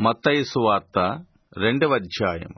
మత్తయి సువార్త రెండవ అధ్యాయము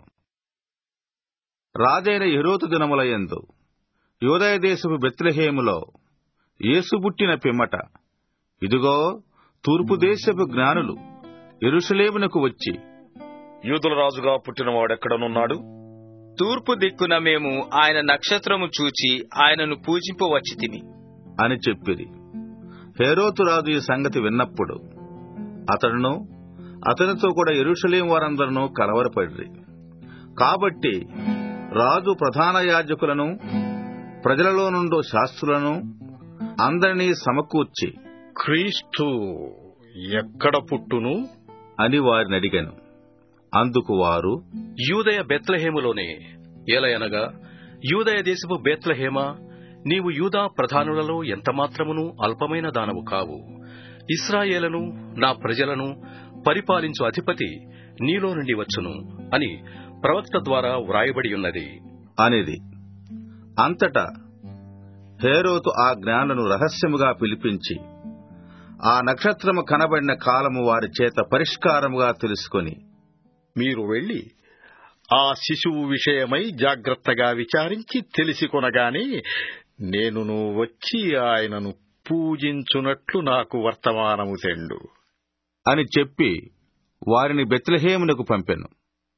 రాజైన యెహూదు దినములయందు యూదయ దేశపు బెత్లెహేములో యేసు పుట్టిన పిమ్మట ఇదిగో తూర్పు దేశపు జ్ఞానులు యెరూషలేమునకు వచ్చి యూదుల రాజుగా పుట్టినవాడెక్కడనున్నాడు తూర్పు దిక్కున మేము ఆయన నక్షత్రము చూచి ఆయనను పూజింపవచ్చి తిని అని చెప్పిరి హేరోతు రాజు ఈ సంగతి విన్నప్పుడు అతడును అతనితో కూడా యెరూషలేం వారందరూ కలవరపడిరి కాబట్టి రాజు ప్రధాన యాజకులను ప్రజలలో నుండి శాస్త్రులను అందరినీ సమకూర్చి క్రీస్తు ఎక్కడ పుట్టును అని వారిని అడిగాను అందుకు వారు యూదయ బెత్లహేములోనే ఏలయనగా యూదయ దేశపు బెత్లహేమా నీవు యూదా ప్రధానులలో ఎంతమాత్రమును అల్పమైన దానవు కావు ఇస్రాయేలను నా ప్రజలను పరిపాలించు అధిపతి నీలో నుండి వచ్చును అని ప్రవక్త ద్వారా వ్రాయబడి ఉన్నది అనేది అంతటా హేరోతు ఆ జ్ఞానులను రహస్యముగా పిలిపించి ఆ నక్షత్రము కనబడిన కాలము వారి చేత పరిష్కారముగా తెలుసుకొని మీరు వెళ్లి ఆ శిశువు విషయమై జాగ్రత్తగా విచారించి తెలిసి కొనగానే నేనును వచ్చి ఆయనను పూజించునట్లు నాకు వర్తమానము తెండు అని చెప్పి వారిని బెత్లెహేమునకు పంపెను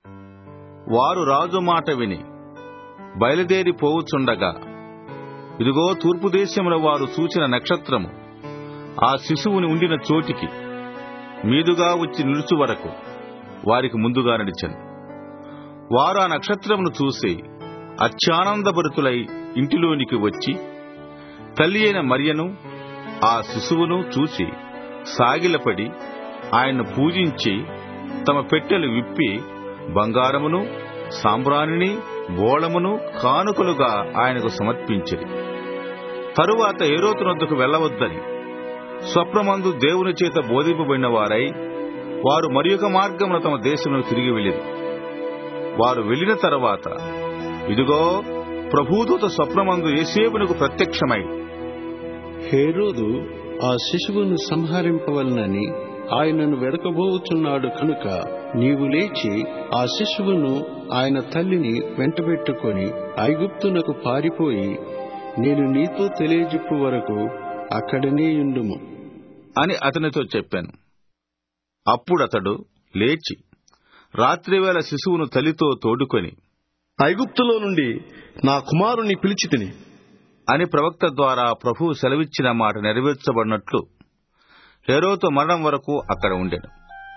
వారు రాజు మాట విని బయలుదేరి పోవుచుండగా ఇదిగో తూర్పు దేశముల వారు చూచిన నక్షత్రము ఆ శిశువుని ఉండిన చోటికి మీదుగా వచ్చి నిలుచు వరకు వారికి ముందుగా నడిచెను వారు ఆ నక్షత్రమును చూసి అత్యానందభరితులై ఇంటిలోనికి వచ్చి తల్లి అయిన మరియను ఆ శిశువును చూసి సాగిలపడి ఆయన్ను పూజించి తమ పెట్టెలు విప్పి బంగారమును సాంబ్రాణిని బోళమును కానుకలుగా ఆయనకు సమర్పించిరి తరువాత ఏరోతునొద్దకు వెళ్లవద్దని స్వప్నమందు దేవుని చేత బోధింపబడిన వారై వారు మరి ఒక మార్గమున తమ దేశమును తిరిగి వెళ్ళిరి వారు వెళ్లిన తర్వాత ఇదిగో ప్రభూదూత స్వప్నమందు ఏసేపునకు ప్రత్యక్షమై హేరోదు ఆ శిశువును సంహరింపవలనని ఆయనను వెదకబోచున్నాడు కనుక నీవు లేచి ఆ శిశువును ఆయన తల్లిని వెంటబెట్టుకొని ఐగుప్తునకు పారిపోయి నేను నీతో తెలియజెప్పు వరకు అక్కడనే ఉండుము అని అతనితో చెప్పాను అప్పుడతడు లేచి రాత్రివేళ శిశువును తల్లితో తోడుకొని ఐగుప్తులో నుండి నా కుమారుని పిలిచి తిని అని ప్రవక్త ద్వారా ప్రభువు సెలవిచ్చిన మాట నెరవేర్చబడినట్లు హేరోతు మరణం వరకు అక్కడ ఉండెను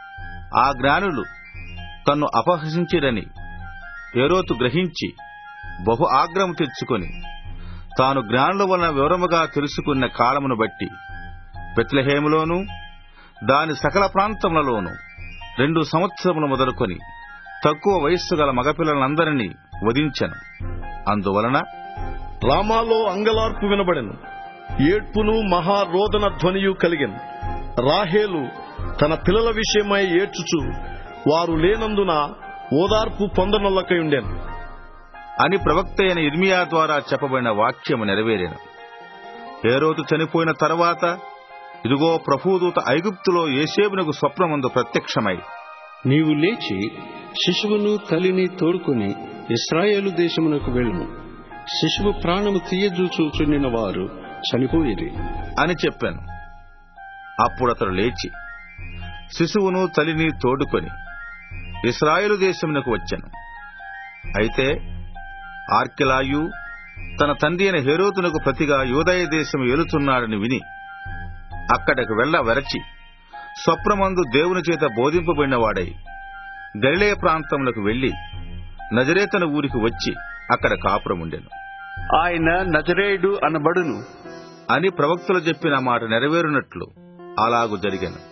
ఆ జ్ఞానులు తన్ను అపహసించిరని హేరోతు గ్రహించి బహు ఆగ్రహం తెచ్చుకొని తాను జ్ఞానుల వలన వివరముగా తెలుసుకున్న కాలమును బట్టి బెత్లహేములోను దాని సకల ప్రాంతములలోనూ రెండు సంవత్సరములు మొదలుకొని తక్కువ వయస్సు గల మగపిల్లలందరినీ వధించెను అందువలన రామాలో అంగలార్పు వినబడెను ఏడ్పును మహారోదన ధ్వనియు కలిగెను రాహేలు తన పిల్లల విషయమై ఏడ్చుచు వారు లేనందున ఓదార్పు పొందనొల్లకై ఉండెను అని ప్రవక్త అయిన ఇర్మియా ద్వారా చెప్పబడిన వాక్యము నెరవేరెను హేరోదు చనిపోయిన తర్వాత ఇదిగో ప్రభుదూత ఐగుప్తులో ఏసేబునకు స్వప్నమందు ప్రత్యక్షమై నీవు లేచి శిశువును తల్లిని తోడుకొని ఇస్రాయేలు దేశమునకు వెళ్ళుము శిశువు ప్రాణము తీయజూచుచుండిన వారు చనిపోయిరి అని చెప్పాను అప్పుడు అతడు లేచి శిశువును తల్లిని తోడుకొని ఇస్రాయేలు దేశమునకు వచ్చాను అయితే ఆర్కెలాయు తన తండ్రి అయిన హేరోతునకు ప్రతిగా యూదయ దేశం ఏలుతున్నాడని విని అక్కడకు వెళ్ల వెరచి స్వప్నమందు దేవుని చేత బోధింపబడినవాడై గలిలయ ప్రాంతములకు వెళ్లి నజరేతన ఊరికి వచ్చి అక్కడ కాపురముండెను ఆయన నజరేయుడు అనబడును అని ప్రవక్తలు చెప్పిన మాట నెరవేరునట్లు అలాగు జరిగాను